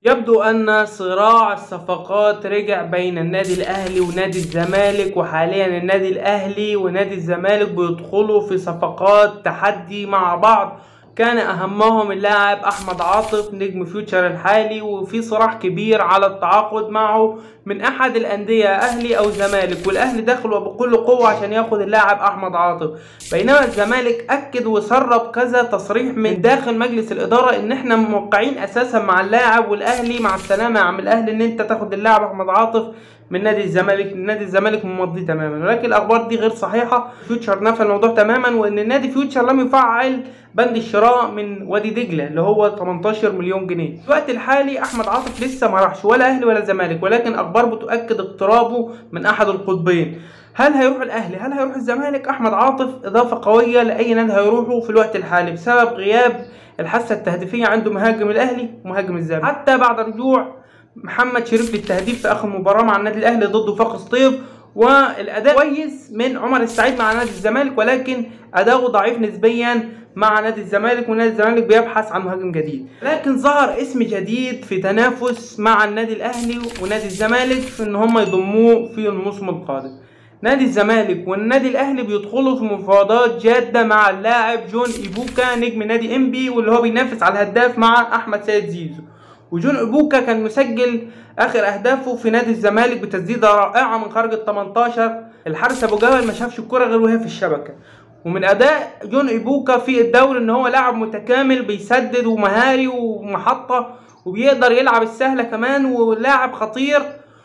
يبدو أن صراع الصفقات رجع بين النادي الأهلي ونادي الزمالك وحاليا النادي الأهلي ونادي الزمالك بيدخلوا في صفقات تحدي مع بعض كان أهمهم اللاعب أحمد عاطف نجم فيوتشر الحالي وفي صراع كبير على التعاقد معه من أحد الأندية أهلي أو زمالك والأهلي دخلوا بكل قوة عشان ياخد اللاعب أحمد عاطف بينما الزمالك أكد وسرب كذا تصريح من داخل مجلس الإدارة إن إحنا موقعين أساسا مع اللاعب والأهلي مع السلامة يا عم الأهلي إن أنت تاخد اللاعب أحمد عاطف من نادي الزمالك نادي الزمالك ممضي تماما ولكن الاخبار دي غير صحيحه فيوتشر نفى الموضوع تماما وان نادي فيوتشر لم يفعل بند الشراء من وادي دجله اللي هو 18 مليون جنيه في الوقت الحالي احمد عاطف لسه ما راحش ولا اهلي ولا زمالك ولكن اخبار بتؤكد اقترابه من احد القطبين هل هيروح الاهلي هل هيروح الزمالك احمد عاطف اضافه قويه لاي نادي هيروحه في الوقت الحالي بسبب غياب الحاسه التهديفيه عنده مهاجم الاهلي ومهاجم الزمالك حتى بعد رجوع محمد شريف للتهديف في اخر مباراه مع النادي الاهلي ضد وفاق سطيف والاداء كويس من عمر السعيد مع نادي الزمالك ولكن اداؤه ضعيف نسبيا مع نادي الزمالك ونادي الزمالك بيبحث عن مهاجم جديد لكن ظهر اسم جديد في تنافس مع النادي الاهلي ونادي الزمالك في ان هم يضموه في الموسم القادم نادي الزمالك والنادي الاهلي بيدخلوا في مفاوضات جاده مع اللاعب جون ايبوكا نجم نادي انبي واللي هو بينافس على الهداف مع احمد سيد زيزو وجون ابوكا كان مسجل اخر اهدافه في نادي الزمالك بتسديده رائعه من خارج ال 18 الحارس ابو جبل ما شافش الكره غير وهي في الشبكه ومن اداء جون ايبوكا في الدوري ان هو لاعب متكامل بيسدد ومهاري ومحطه وبيقدر يلعب السهله كمان ولاعب خطير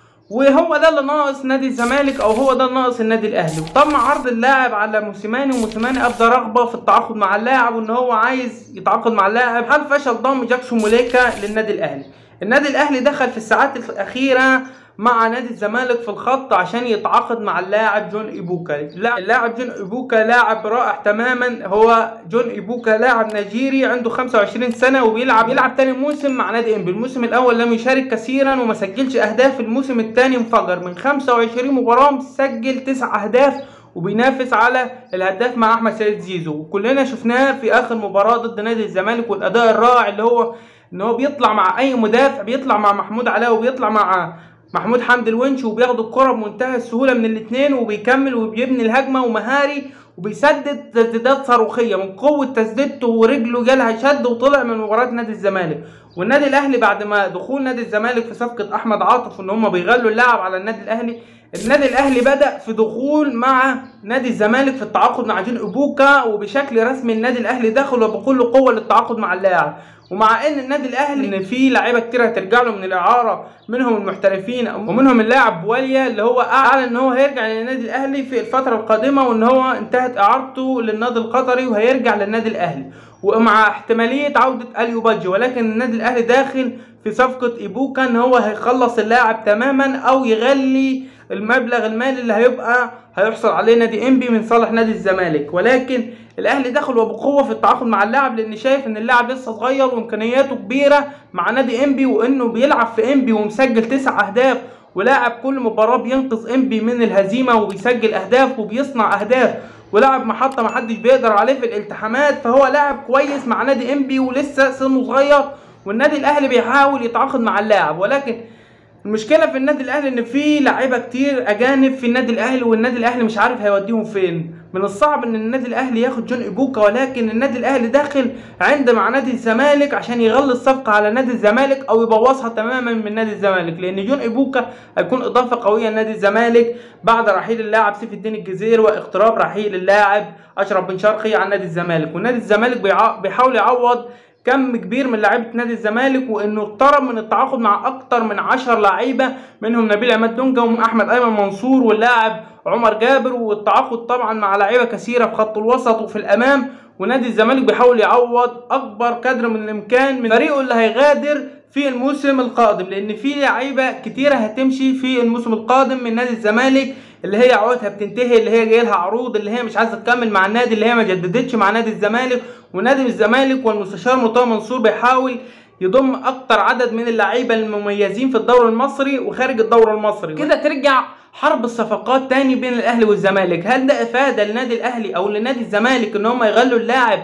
وهو ده اللي ناقص نادي الزمالك او هو ده اللي ناقص النادي الاهلي وتم عرض اللاعب على موسيماني وموسيماني ابدى رغبه في التعاقد مع اللاعب وان هو عايز يتعاقد مع اللاعب هل فشل ضم جاكسون موليكا للنادي الاهلي النادي الاهلي دخل في الساعات الاخيره مع نادي الزمالك في الخط عشان يتعاقد مع اللاعب جون ايبوكا اللاعب جون ايبوكا لاعب رائع تماما هو جون ايبوكا لاعب نيجيري عنده 25 سنه وبيلعب يلعب تاني موسم مع نادي انبي الموسم الاول لم يشارك كثيرا وما سجلش اهداف الموسم الثاني انفجر من 25 مباراه مسجل 9 اهداف وبينافس على الهداف مع احمد سيد زيزو وكلنا شفناه في اخر مباراه ضد نادي الزمالك والاداء الرائع اللي هو ان هو بيطلع مع اي مدافع بيطلع مع محمود علاء وبيطلع مع محمود حمد الونش وبياخد الكرة بمنتهى السهولة من الاثنين وبيكمل وبيبني الهجمة ومهاري وبيسدد تسديدات صاروخية من قوة تسديدته ورجله جالها شد وطلع من مباراة نادي الزمالك والنادي الاهلي بعد ما دخول نادي الزمالك في صفقة احمد عاطف ان هم بيغلوا اللاعب على النادي الاهلي النادي الاهلي بدا في دخول مع نادي الزمالك في التعاقد مع جون ابوكا وبشكل رسمي النادي الاهلي دخل بكل قوه للتعاقد مع اللاعب ومع ان النادي الاهلي ان في لعيبه كتير هترجع له من الاعاره منهم المحترفين ومنهم اللاعب بواليا اللي هو اعلن ان هو هيرجع للنادي الاهلي في الفتره القادمه وان هو انتهت اعارته للنادي القطري وهيرجع للنادي الاهلي ومع احتماليه عوده اليو بادجي ولكن النادي الاهلي داخل في صفقه ايبوكا ان هو هيخلص اللاعب تماما او يغلي المبلغ المالي اللي هيبقى هيحصل عليه نادي انبي من صالح نادي الزمالك ولكن الاهلي دخل وبقوه في التعاقد مع اللاعب لان شايف ان اللاعب لسه صغير وامكانياته كبيره مع نادي انبي وانه بيلعب في انبي ومسجل تسع اهداف ولاعب كل مباراه بينقذ انبي من الهزيمه وبيسجل اهداف وبيصنع اهداف ولاعب محطه محدش بيقدر عليه في الالتحامات فهو لاعب كويس مع نادي انبي ولسه سنه صغير والنادي الاهلي بيحاول يتعاقد مع اللاعب ولكن المشكله في النادي الاهلي ان في لعيبه كتير اجانب في النادي الاهلي والنادي الاهلي مش عارف هيوديهم فين من الصعب ان النادي الاهلي ياخد جون ايبوكا ولكن النادي الاهلي داخل عند مع نادي الزمالك عشان يغلي الصفقه على نادي الزمالك او يبوظها تماما من نادي الزمالك لان جون ايبوكا هيكون اضافه قويه لنادي الزمالك بعد رحيل اللاعب سيف الدين الجزيري واقتراب رحيل اللاعب اشرف بن شرقي عن نادي الزمالك ونادي الزمالك بيحاول يعوض كم كبير من لعيبه نادي الزمالك وانه اقترب من التعاقد مع اكتر من 10 لعيبه منهم نبيل عماد دونجا واحمد ايمن منصور واللاعب عمر جابر والتعاقد طبعا مع لعيبه كثيره في خط الوسط وفي الامام ونادي الزمالك بيحاول يعوض اكبر قدر من الامكان من فريقه اللي هيغادر في الموسم القادم لان في لعيبه كتيره هتمشي في الموسم القادم من نادي الزمالك اللي هي عقودها بتنتهي اللي هي جاي لها عروض اللي هي مش عايزه تكمل مع النادي اللي هي ما جددتش مع نادي الزمالك ونادي الزمالك والمستشار مرتضى منصور بيحاول يضم اكتر عدد من اللعيبه المميزين في الدوري المصري وخارج الدوري المصري كده ترجع حرب الصفقات تاني بين الاهلي والزمالك هل ده افاده للنادي الاهلي او لنادي الزمالك ان هم يغلوا اللاعب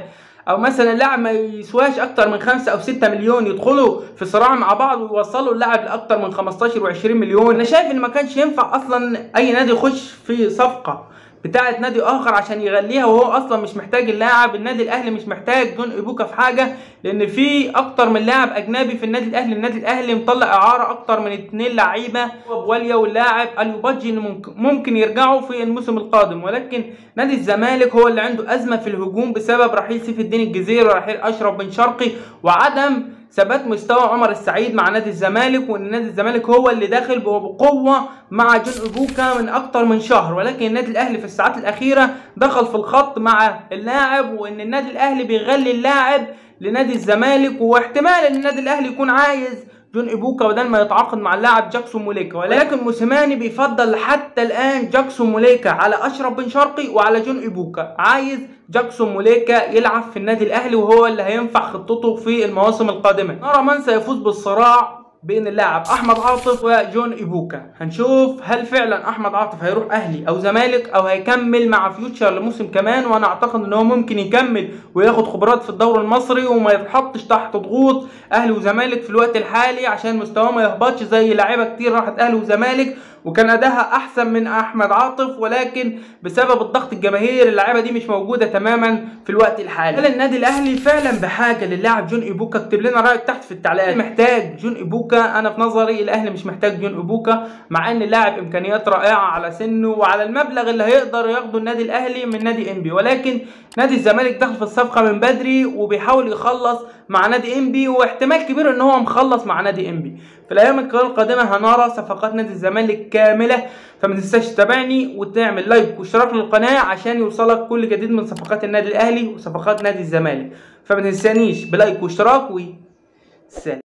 او مثلا لاعب ما يسواش اكتر من 5 او 6 مليون يدخلوا في صراع مع بعض ويوصلوا اللاعب لاكتر من 15 و20 مليون انا شايف ان ما كانش ينفع اصلا اي نادي يخش في صفقه بتاعه نادي اخر عشان يغليها وهو اصلا مش محتاج اللاعب النادي الاهلي مش محتاج جون ايبوكا في حاجه لان في اكتر من لاعب اجنبي في النادي الاهلي النادي الاهلي مطلع اعاره اكتر من اتنين لعيبه بواليا واللاعب اليوباجي ممكن ممكن يرجعوا في الموسم القادم ولكن نادي الزمالك هو اللي عنده ازمه في الهجوم بسبب رحيل سيف الدين الجزيري ورحيل اشرف بن شرقي وعدم ثبات مستوى عمر السعيد مع نادي الزمالك وان نادي الزمالك هو اللي داخل بقوه مع جون ايبوكا من اكتر من شهر ولكن النادي الاهلي في الساعات الاخيره دخل في الخط مع اللاعب وان النادي الاهلي بيغلي اللاعب لنادي الزمالك واحتمال ان النادي الاهلي يكون عايز جون ايبوكا بدل ما يتعاقد مع اللاعب جاكسون موليكا ولكن موسيماني بيفضل حتى الان جاكسون موليكا على اشرف بن شرقي وعلى جون ايبوكا عايز جاكسون موليكا يلعب في النادي الاهلي وهو اللي هينفع خطته في المواسم القادمه نرى من سيفوز بالصراع بين اللاعب احمد عاطف وجون ايبوكا هنشوف هل فعلا احمد عاطف هيروح اهلي او زمالك او هيكمل مع فيوتشر لموسم كمان وانا اعتقد ان هو ممكن يكمل وياخد خبرات في الدوري المصري وما يتحطش تحت ضغوط اهلي وزمالك في الوقت الحالي عشان مستواه ما يهبطش زي لعيبه كتير راحت اهلي وزمالك وكان اداها احسن من احمد عاطف ولكن بسبب الضغط الجماهيري اللعيبه دي مش موجوده تماما في الوقت الحالي هل النادي الاهلي فعلا بحاجه للاعب جون ايبوكا اكتب لنا رايك تحت في التعليقات محتاج جون ايبوكا انا في نظري الاهلي مش محتاج جون ايبوكا مع ان اللاعب امكانيات رائعه على سنه وعلى المبلغ اللي هيقدر ياخده النادي الاهلي من نادي انبي ولكن نادي الزمالك دخل في الصفقه من بدري وبيحاول يخلص مع نادي انبي واحتمال كبير ان هو مخلص مع نادي انبي في الايام القادمه هنرى صفقات نادي الزمالك كامله فما تنساش تتابعني وتعمل لايك واشتراك للقناه عشان يوصلك كل جديد من صفقات النادي الاهلي وصفقات نادي الزمالك فما تنسانيش بلايك واشتراك و سلام